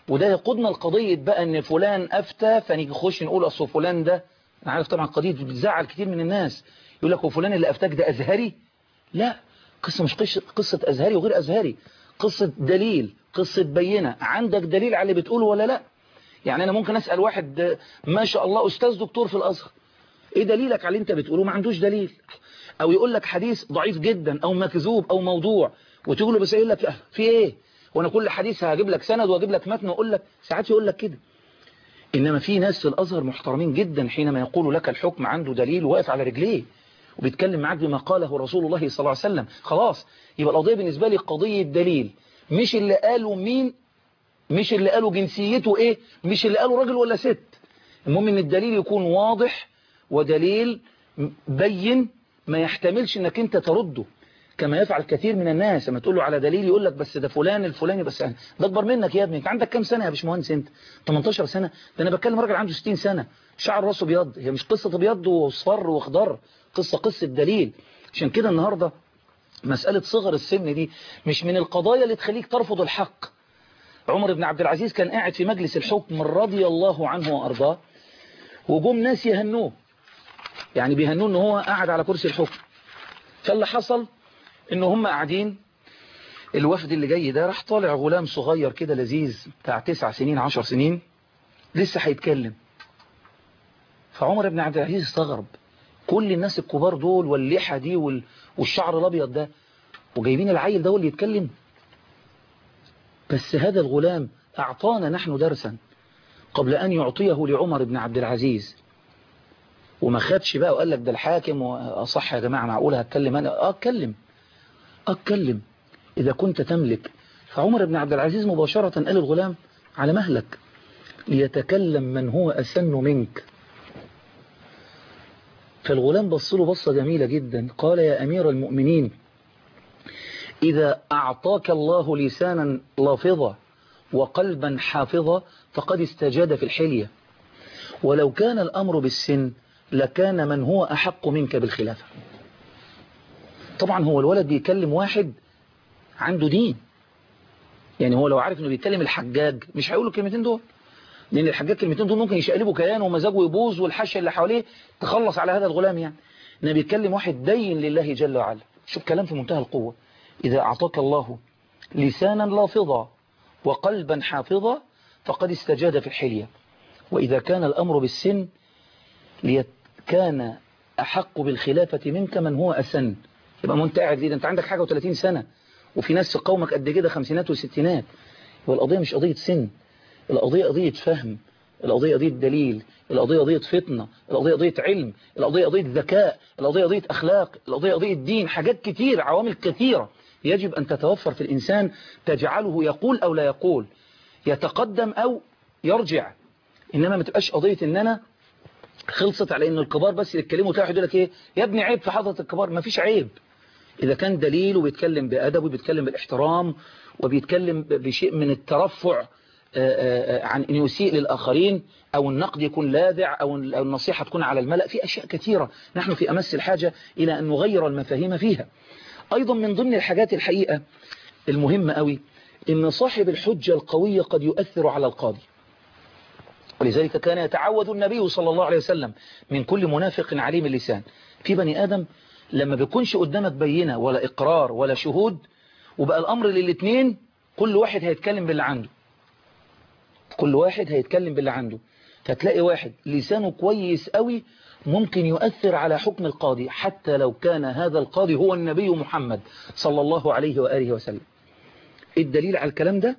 وده يقودنا القضية بقى ان فلان افتى فنيجي نخش نقول اصل فلان ده انا عارف طبعا قضية بتزعل كتير من الناس يقول لك وفلان اللي افتاك ده ازهري لا قصة مش قصة, قصة ازهري وغير ازهري قصة دليل قصة بينة عندك دليل على اللي بتقوله ولا لا يعني انا ممكن اسأل واحد ما شاء الله استاذ دكتور في الازهر ايه دليلك على اللي انت بتقوله ما عندوش دليل او يقول لك حديث ضعيف جدا او مكذوب او موضوع وتقول له بس يقول لك في ايه وانا كل حديث هجيب لك سند واجيب لك متن واقول لك ساعات يقول لك كده انما في ناس في الازهر محترمين جدا حينما يقول لك الحكم عنده دليل واقف على رجليه وبيتكلم معاك بما قاله رسول الله صلى الله عليه وسلم خلاص يبقى القضيه بالنسبه لي قضيه دليل مش اللي قالوا مين مش اللي قالوا جنسيته ايه مش اللي قالوا راجل ولا ست المهم ان الدليل يكون واضح ودليل بين ما يحتملش انك انت ترده كما يفعل كثير من الناس لما تقول له على دليل يقول لك بس ده فلان الفلاني بس ده اكبر منك يا ابني انت عندك كام سنه يا باشمهندس انت 18 سنه ده انا بتكلم راجل عنده 60 سنه شعر راسه ابيض هي مش قصه ابيض واصفر واخضر قصه قصه دليل عشان كده النهارده مساله صغر السن دي مش من القضايا اللي تخليك ترفض الحق عمر بن عبد العزيز كان قاعد في مجلس الحكم رضي الله عنه وارضاه وجم ناس يهنوه يعني بيهنوه ان هو قاعد على كرسي الحكم فاللي حصل ان هم قاعدين الوفد اللي جاي ده راح طالع غلام صغير كده لذيذ بتاع تسع سنين عشر سنين لسه هيتكلم فعمر بن عبد العزيز استغرب كل الناس الكبار دول واللحى دي وال... والشعر الابيض ده وجايبين العيل ده هو اللي يتكلم بس هذا الغلام اعطانا نحن درسا قبل ان يعطيه لعمر بن عبد العزيز وما خدش بقى وقال لك ده الحاكم واصح يا جماعه معقول هتكلم انا اه اتكلم اتكلم اذا كنت تملك فعمر بن عبد العزيز مباشره قال الغلام على مهلك ليتكلم من هو اسن منك فالغلام بص له بصه جميله جدا قال يا امير المؤمنين اذا اعطاك الله لسانا لافظا وقلبا حافظا فقد استجاد في الحليه ولو كان الامر بالسن لكان من هو أحق منك بالخلافة طبعا هو الولد بيكلم واحد عنده دين يعني هو لو عارف انه بيتكلم الحجاج مش هيقول الكلمتين دول لان الحجاج الكلمتين دول ممكن يشقلبوا كيانه ومزاجه يبوظ والحاشيه اللي حواليه تخلص على هذا الغلام يعني انه بيتكلم واحد دين لله جل وعلا شوف كلام في منتهى القوة إذا أعطاك الله لسانا لافظا وقلبا حافظا فقد استجاد في الحلية وإذا كان الأمر بالسن ليت كان أحق بالخلافة منك من هو أسن يبقى ما انت قاعد ليه ده انت عندك حاجة و30 سنة وفي ناس في قومك قد كده خمسينات وستينات والقضية مش قضية سن القضية قضية فهم القضية قضية دليل القضية قضية فطنة القضية قضية علم القضية قضية ذكاء القضية قضية أخلاق القضية قضية دين حاجات كتير عوامل كثيرة يجب أن تتوفر في الإنسان تجعله يقول أو لا يقول يتقدم أو يرجع إنما ما تبقاش قضية إن أنا خلصت على إن الكبار بس يتكلموا تلاقي يقول لك إيه يا ابني عيب في حضرة الكبار ما فيش عيب إذا كان دليل وبيتكلم بأدب وبيتكلم بالاحترام وبيتكلم بشيء من الترفع عن أن يسيء للآخرين أو النقد يكون لاذع أو النصيحة تكون على الملأ في أشياء كثيرة نحن في أمس الحاجة إلى أن نغير المفاهيم فيها أيضا من ضمن الحاجات الحقيقة المهمة قوي إن صاحب الحجة القوية قد يؤثر على القاضي ولذلك كان يتعوذ النبي صلى الله عليه وسلم من كل منافق عليم اللسان في بني آدم لما بيكونش قدامك بينة ولا إقرار ولا شهود وبقى الأمر للاثنين كل واحد هيتكلم باللي عنده كل واحد هيتكلم باللي عنده فتلاقي واحد لسانه كويس قوي ممكن يؤثر على حكم القاضي حتى لو كان هذا القاضي هو النبي محمد صلى الله عليه وآله وسلم الدليل على الكلام ده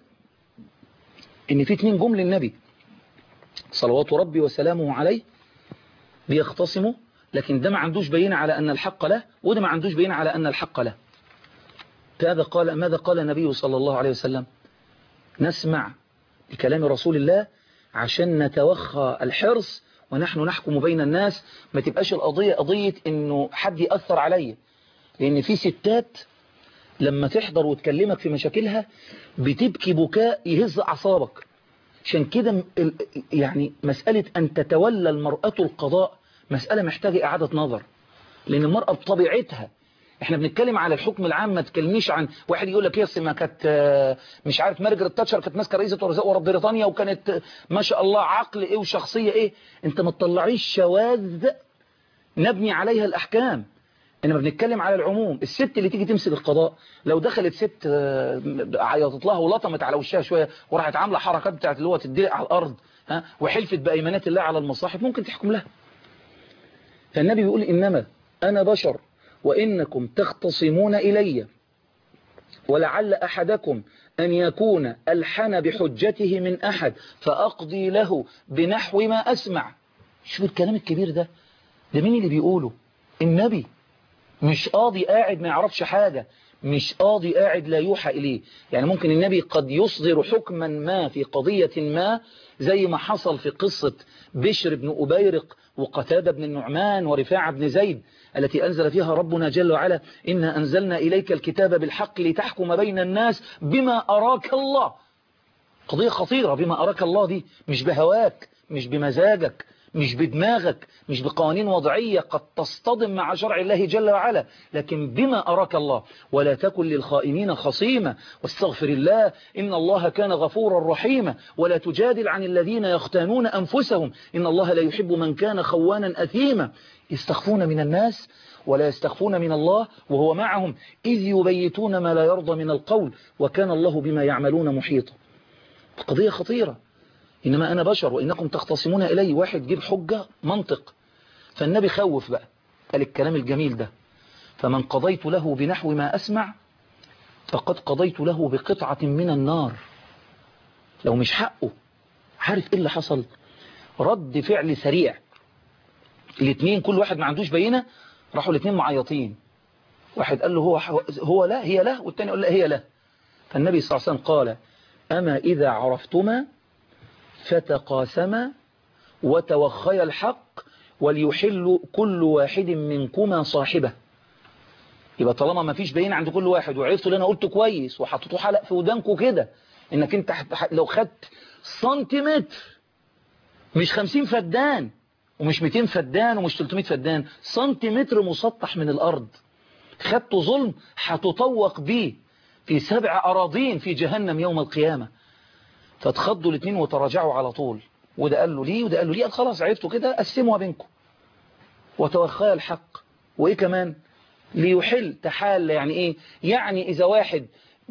ان في اتنين جم للنبي صلوات ربي وسلامه عليه بيختصموا لكن ده ما عندوش بينة على أن الحق له وده ما عندوش بينة على أن الحق له فهذا قال ماذا قال النبي صلى الله عليه وسلم نسمع بكلام رسول الله عشان نتوخى الحرص ونحن نحكم بين الناس ما تبقاش القضية قضية انه حد يأثر عليا لان في ستات لما تحضر وتكلمك في مشاكلها بتبكي بكاء يهز أعصابك عشان كده يعني مسألة أن تتولى المرأة القضاء مسألة محتاجة إعادة نظر لأن المرأة بطبيعتها احنا بنتكلم على الحكم العام ما تكلمنيش عن واحد يقول لك يس ما كانت آه، مش عارف مارجريت تاتشر كانت ماسكه رئيسه وزراء بريطانيا وكانت آه، ما شاء الله عقل ايه وشخصيه ايه انت ما تطلعيش شواذ نبني عليها الاحكام انما بنتكلم على العموم الست اللي تيجي تمسك القضاء لو دخلت ست آه، عيطت لها ولطمت على وشها شويه وراحت عامله حركات بتاعت اللي هو تدلق على الارض ها وحلفت بايمانات الله على المصاحف ممكن تحكم لها فالنبي بيقول انما انا بشر وانكم تختصمون الي ولعل احدكم ان يكون الحن بحجته من احد فاقضي له بنحو ما اسمع شوف الكلام الكبير ده ده مين اللي بيقوله النبي مش قاضي قاعد ما يعرفش حاجة مش قاضي قاعد لا يوحى إليه يعني ممكن النبي قد يصدر حكما ما في قضية ما زي ما حصل في قصة بشر بن أبيرق وقتادة بن النعمان ورفاعة بن زيد التي أنزل فيها ربنا جل وعلا إنا أنزلنا إليك الكتاب بالحق لتحكم بين الناس بما أراك الله قضية خطيرة بما أراك الله دي مش بهواك مش بمزاجك مش بدماغك مش بقوانين وضعية قد تصطدم مع شرع الله جل وعلا لكن بما أراك الله ولا تكن للخائنين خصيما واستغفر الله إن الله كان غفورا رحيما ولا تجادل عن الذين يختانون أنفسهم إن الله لا يحب من كان خوانا أثيما يستخفون من الناس ولا يستخفون من الله وهو معهم إذ يبيتون ما لا يرضى من القول وكان الله بما يعملون محيطا قضية خطيرة إنما أنا بشر وإنكم تختصمون إلي واحد جيب حجة منطق فالنبي خوف بقى قال الكلام الجميل ده فمن قضيت له بنحو ما أسمع فقد قضيت له بقطعة من النار لو مش حقه عارف إيه اللي حصل رد فعل سريع الاثنين كل واحد ما عندوش بينة راحوا الاثنين معيطين واحد قال له هو هو لا هي لا والتاني قال لا هي لا فالنبي صلى الله عليه وسلم قال أما إذا عرفتما فتقاسما وتوخيا الحق وليحل كل واحد منكما صاحبه يبقى طالما ما فيش بين عند كل واحد وعرفتوا اللي انا قلته كويس وحطيتوه حلق في ودانكم كده انك انت لو خدت سنتيمتر مش 50 فدان ومش 200 فدان ومش 300 فدان سنتيمتر مسطح من الارض خدته ظلم هتطوق بيه في سبع اراضين في جهنم يوم القيامه فاتخضوا الاثنين وتراجعوا على طول وده قال له ليه وده قال له ليه قال خلاص عرفتوا كده قسموها بينكم وتوخيا الحق وايه كمان ليحل تحال يعني ايه يعني اذا واحد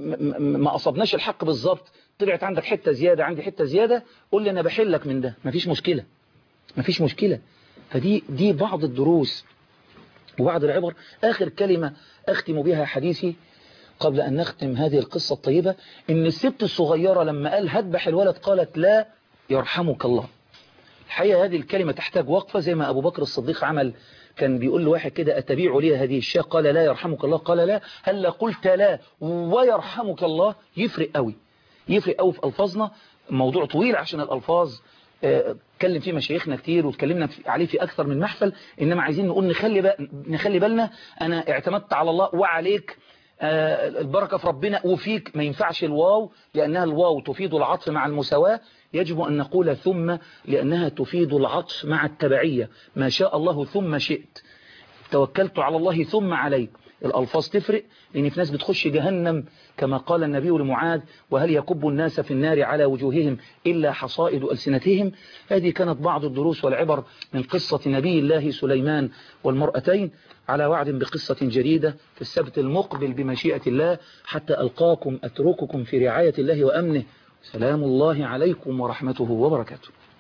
ما اصبناش الحق بالظبط طلعت عندك حتة زيادة عندي حتة زيادة قول لي انا بحلك من ده مفيش مشكلة مفيش مشكلة فدي دي بعض الدروس وبعض العبر آخر كلمة أختم بها حديثي قبل أن نختم هذه القصة الطيبة إن الست الصغيرة لما قال هذبح الولد قالت لا يرحمك الله الحقيقة هذه الكلمة تحتاج وقفة زي ما أبو بكر الصديق عمل كان بيقول لواحد كده أتبيع لي هذه الشاة قال لا يرحمك الله قال لا هل قلت لا ويرحمك الله يفرق قوي يفرق قوي في ألفاظنا موضوع طويل عشان الألفاظ اتكلم فيه مشايخنا كتير واتكلمنا عليه في أكثر من محفل إنما عايزين نقول نخلي, نخلي بالنا أنا اعتمدت على الله وعليك البركة في ربنا وفيك ما ينفعش الواو لأنها الواو تفيد العطف مع المساواة يجب أن نقول ثم لأنها تفيد العطف مع التبعية ما شاء الله ثم شئت توكلت على الله ثم عليك الألفاظ تفرق لأن في ناس بتخش جهنم كما قال النبي لمعاذ وهل يكب الناس في النار على وجوههم إلا حصائد ألسنتهم هذه كانت بعض الدروس والعبر من قصة نبي الله سليمان والمرأتين على وعد بقصة جديدة في السبت المقبل بمشيئة الله حتى ألقاكم أترككم في رعاية الله وأمنه سلام الله عليكم ورحمته وبركاته